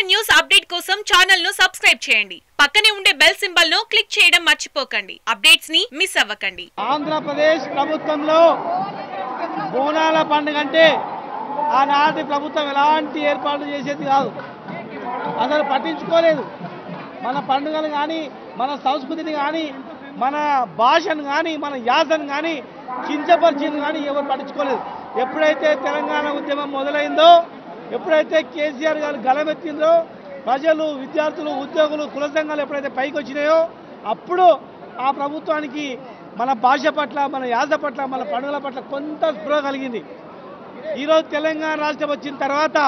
news update కోసం channel ను subscribe చేయండి పక్కనే ఉండే బెల్ సింబల్ ను క్లిక్ చేయడం మర్చిపోకండి అప్డేట్స్ ని మిస్ అవ్వకండి ఆంధ్రప్రదేశ్ ప్రభుత్వంలో బోనాల పండుగ అంటే ఆనాటి ప్రభుత్వం ఎలాంటి ఏర్పాట్లు చేసేది కాదు అసలు పట్టించుకోలేదు మన పండుగలు కానీ మన సంస్కృతిని కానీ మన భాషను కానీ మన యాసను కానీ కించపరిచింది కానీ ఎవరు పట్టించుకోలేదు ఎప్పుడైతే తెలంగాణ ఉద్యమం మొదలైందో ఎప్పుడైతే కేసీఆర్ గారు గలమెత్తిందో ప్రజలు విద్యార్థులు ఉద్యోగులు కుల సంఘాలు ఎప్పుడైతే పైకి వచ్చినాయో అప్పుడు ఆ ప్రభుత్వానికి మన భాష పట్ల మన యాస పట్ల మన పండుగల పట్ల కొంత స్పృహ కలిగింది ఈరోజు తెలంగాణ రాష్ట్రం వచ్చిన తర్వాత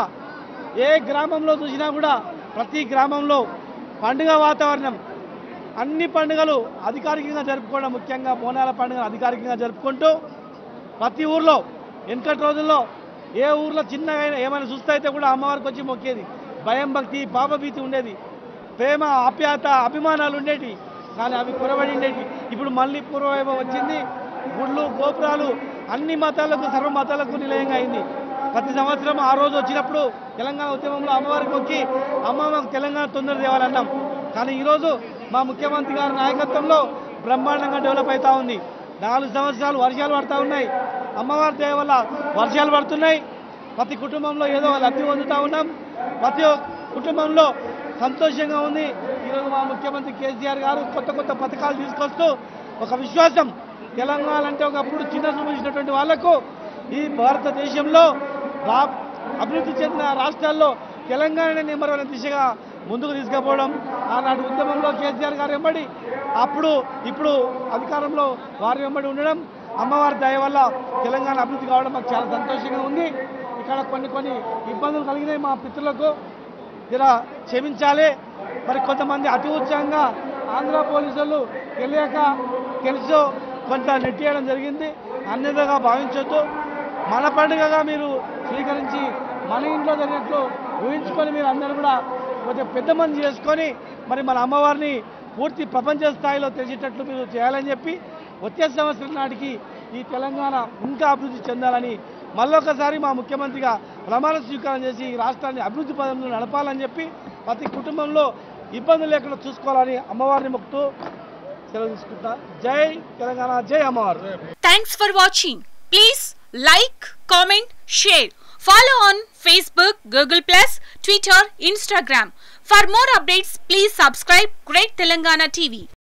ఏ గ్రామంలో చూసినా కూడా ప్రతి గ్రామంలో పండుగ వాతావరణం అన్ని పండుగలు అధికారికంగా జరుపుకోవడం ముఖ్యంగా బోనాల పండుగ అధికారికంగా జరుపుకుంటూ ప్రతి ఊర్లో వెనకటి రోజుల్లో ఏ ఊర్లో చిన్నగా అయినా ఏమైనా చూస్తే అయితే కూడా అమ్మవారికి వచ్చి మొక్కేది భయం భక్తి పాపభీతి ఉండేది ప్రేమ ఆప్యాయత అభిమానాలు ఉండేటి కానీ అవి కురబడి ఉండేటి ఇప్పుడు మళ్ళీ పూర్వవైభవం వచ్చింది గుళ్ళు గోపురాలు అన్ని మతాలకు సర్వ మతాలకు నిలయంగా అయింది ప్రతి సంవత్సరం ఆ రోజు వచ్చినప్పుడు తెలంగాణ ఉద్యమంలో అమ్మవారికి మొక్కి అమ్మ మాకు తెలంగాణ తొందర తేవాలన్నాం కానీ ఈరోజు మా ముఖ్యమంత్రి గారి నాయకత్వంలో బ్రహ్మాండంగా డెవలప్ అవుతా ఉంది నాలుగు సంవత్సరాలు వర్షాలు పడతా ఉన్నాయి అమ్మవారి దయ వల్ల వర్షాలు పడుతున్నాయి ప్రతి కుటుంబంలో ఏదో లబ్ధి పొందుతా ఉన్నాం ప్రతి ఒక్క కుటుంబంలో సంతోషంగా ఉంది ఈరోజు మా ముఖ్యమంత్రి కేసీఆర్ గారు కొత్త కొత్త పథకాలు తీసుకొస్తూ ఒక విశ్వాసం తెలంగాణ అంటే ఒకప్పుడు చిన్న చూపించినటువంటి వాళ్లకు ఈ భారతదేశంలో రా అభివృద్ధి చెందిన రాష్ట్రాల్లో తెలంగాణ నెంబర్ వన్ దిశగా ముందుకు తీసుకుపోవడం ఆనాటి ఉద్యమంలో కేసీఆర్ గారు వెంబడి అప్పుడు ఇప్పుడు అధికారంలో వారి వెంబడి ఉండడం అమ్మవారి దయ వల్ల తెలంగాణ అభివృద్ధి కావడం మాకు చాలా సంతోషంగా ఉంది ఇక్కడ కొన్ని కొన్ని ఇబ్బందులు కలిగినాయి మా పితృలకు జర క్షమించాలి మరి కొంతమంది అతి ఉత్సాహంగా ఆంధ్ర పోలీసులు తెలియక తెలుసో కొంత నెట్టేయడం జరిగింది అన్యతగా భావించొద్దు మన పండుగగా మీరు స్వీకరించి మన ఇంట్లో జరిగినట్లు ఊహించుకొని మీరు అందరూ కూడా కొంచెం పెద్ద మంది చేసుకొని మరి మన అమ్మవారిని పూర్తి ప్రపంచ స్థాయిలో తెలిసేటట్లు మీరు చేయాలని చెప్పి వచ్చే సంవత్సరం నాటికి ఈ తెలంగాణ ఇంకా అభివృద్ధి చెందాలని మళ్ళొకసారి మా ముఖ్యమంత్రిగా ప్రమాణ స్వీకారం చేసి ఈ రాష్ట్రాన్ని అభివృద్ధి పదంలో నడపాలని చెప్పి ప్రతి కుటుంబంలో ఇబ్బందులు లేకుండా చూసుకోవాలని అమ్మవారిని మొక్కుతూ సెలవు తీసుకుంటా జై తెలంగాణ జై అమ్మవారు thanks for watching please like comment share follow on Facebook Google plus Twitter Instagram for more updates please subscribe great Telangana TV